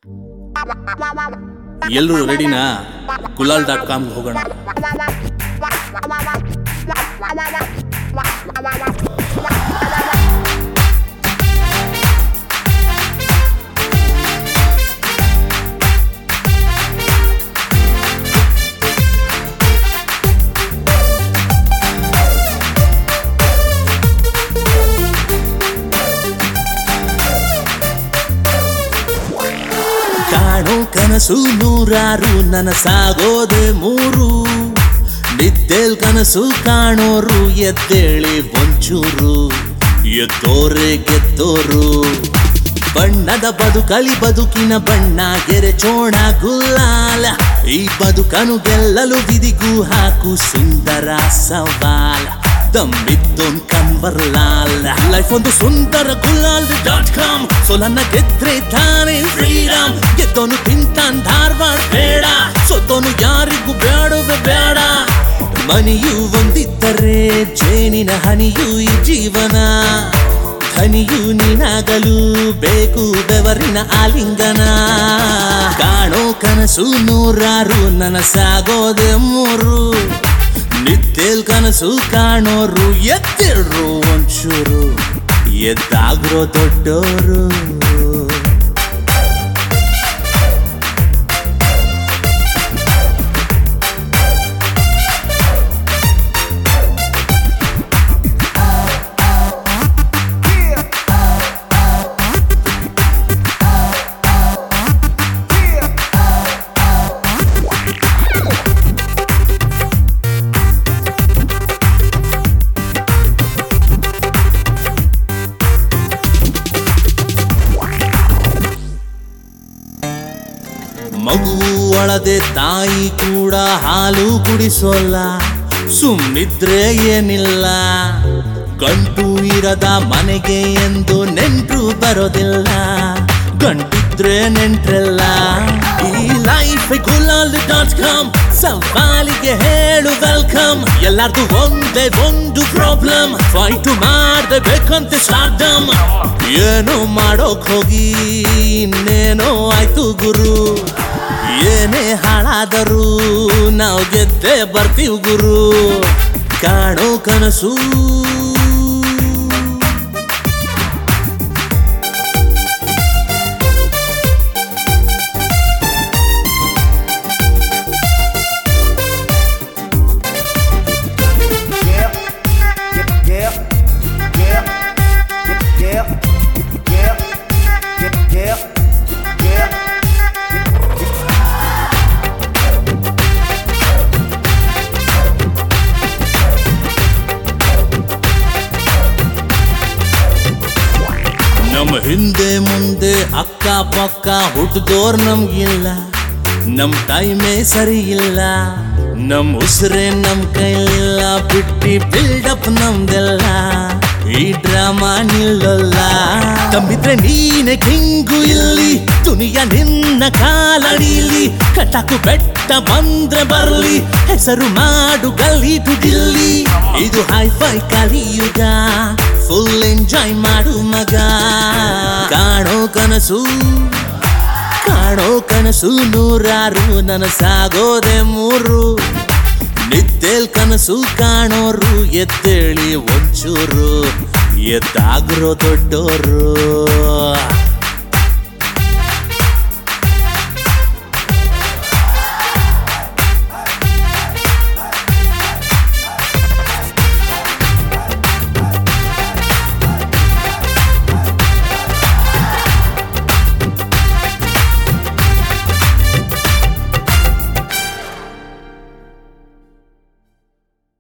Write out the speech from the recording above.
ಎಲ್ಲರೂ ರೆಡಿನಾ ಗುಲಾಲ್ ಡಾಟ್ ಕಾಮ್ಗೆ ಹೋಗೋಣ ಕಾಣೋ ಕನಸು ನೂರಾರು ನನಸಾಗೋದೆ ಮೂರು ನಿದ್ದೆಲ್ ಕನಸು ಕಾಣೋರು ಎದ್ದೇಳಿ ಒಂಚೂರು ಎದ್ದೋರೆ ಗೆದ್ದೋರು ಬಣ್ಣದ ಬದುಕಲಿ ಬದುಕಿನ ಬಣ್ಣ ಗೆರೆ ಚೋಣ ಗುಲ್ಲಾಲ ಈ ಬದುಕನು ಗೆಲ್ಲಲು ವಿಧಿಗೂ ಹಾಕು ಸುಂದರ ಸವಾಲ ದಮ್ಮಿದ್ದೊಂದ್ ಕನ್ಬರ್ಲಾಲ್ ಲೈಫ್ ಒಂದು ಸುಂದರ ಗುಲಾಲ್ ಡಾಟ್ ಕಾಮ್ ಸೋಲನ್ನ ಗೆದ್ರೆ ತಾನೇ ಫ್ರೀಡಮ್ ಗೆದ್ದೋನು ತಿಂತಾನ್ ಧಾರವಾಡ ಬೇಡ ಸೋತೋನು ಯಾರಿಗೂ ಬೇಡವೇ ಬೇಡ ಮನಿಯು ಒಂದಿದ್ದರೆ ಜೇನಿನ ಹನಿಯು ಈ ಜೀವನ ಧನಿಯು ನೀನಾಗಲು ಬೇಕು ಬೆವರಿನ ಆಲಿಂಗನ ಕಾಣೋ ಕನಸು ನೂರಾರು ನನಸಾಗೋದೆ ಮೂರು ನಿದ್ದೆಲ್ ಕನಸು ಕಾಣೋರು ಎತ್ತಿಡ್ರು ಒಂಚೂರು ಎದ್ದಾಗ್ರೋ ದೊಡ್ಡೋರು ಮಗು ಒಳದೆ ತಾಯಿ ಕೂಡ ಹಾಲು ಕುಡಿಸೋಲ್ಲ ಸುಮ್ನಿದ್ರೆ ಏನಿಲ್ಲ ಗಂಟು ಇರದ ಮನೆಗೆ ಎಂದು ನೆಂಟ್ರು ಬರೋದಿಲ್ಲ ಗಂಟಿದ್ರೆ ನೆಂಟ್ರಲ್ಲ ಈ ಲೈಫ್ ಗುಲಾಲ್ ಡಾಟ್ ಕಾಮ್ ಸವಾಲಿಗೆ ಹೇಳು ವೆಲ್ಕಮ್ ಎಲ್ಲಾರ್ದು ಒಂದೇ ಒಂದು ಪ್ರಾಬ್ಲಮ್ ಫೈಟ್ ಮಾಡದೆ ಬೇಕಂತೆ ಸ್ಟಾರ್ಡಮ್ ಏನೋ ಮಾಡೋಕ್ ಹೋಗಿ ಇನ್ನೇನೋ ಆಯ್ತು ಗುರು ಏನೇ ಹಾಳಾದರೂ ನಾವು ಗೆದ್ದೆ ಬರ್ತೀವಿ ಗುರು ಕಾಣೋ ಕನಸು Yeah, yeah, yeah, yeah, yeah, yeah, yeah, yeah, yeah. ನಮ್ಮ ಹಿಂದೆ ಮುಂದೆ ಅಕ್ಕ ಪಕ್ಕ ಹುಟ್ಟಿದೋರ್ ನಮ್ಗಿಲ್ಲ ನಮ್ ಟೈಮೇ ಸರಿ ಇಲ್ಲ ನಮ್ ಉಸಿರೇ ನಮ್ ಕೈಲಿಲ್ಲ ಬಿಟ್ಟಿ ಬಿಲ್ಡಪ್ ನಮ್ದೆಲ್ಲ ಈ ಡ್ರಾಮಾ ನಿಲ್ಲಲ್ಲ ತಂಬಿದ್ರೆ ನೀನೆ ಕಿಂಗು ಇಲ್ಲಿ ದುನಿಯ ನಿನ್ನ ಕಾಲಡಿಲಿ ಕಟಕು ಬೆಟ್ಟ ಬಂದ್ರೆ ಬರ್ಲಿ ಹೆಸರು ಮಾಡು ಗಲೀಟು ದಿಲ್ಲಿ ಇದು ಹೈಫೈ ಕಲಿಯುಗ ಫುಲ್ ಎಂಜಾಯ್ ಮಾಡು ಮಗ ಕಾಣೋ ಕನಸು ಕಾಣೋ ಕನಸು ನೂರಾರು ನನಸಾಗೋದೆ ಮೂರು ನಿದ್ದೆಲ್ ಕನಸು ಕಾಣೋರು ಎದ್ದೇಳಿ ಒಂಚೂರು ಎದ್ದಾಗ್ರೋ ದೊಡ್ಡೋರು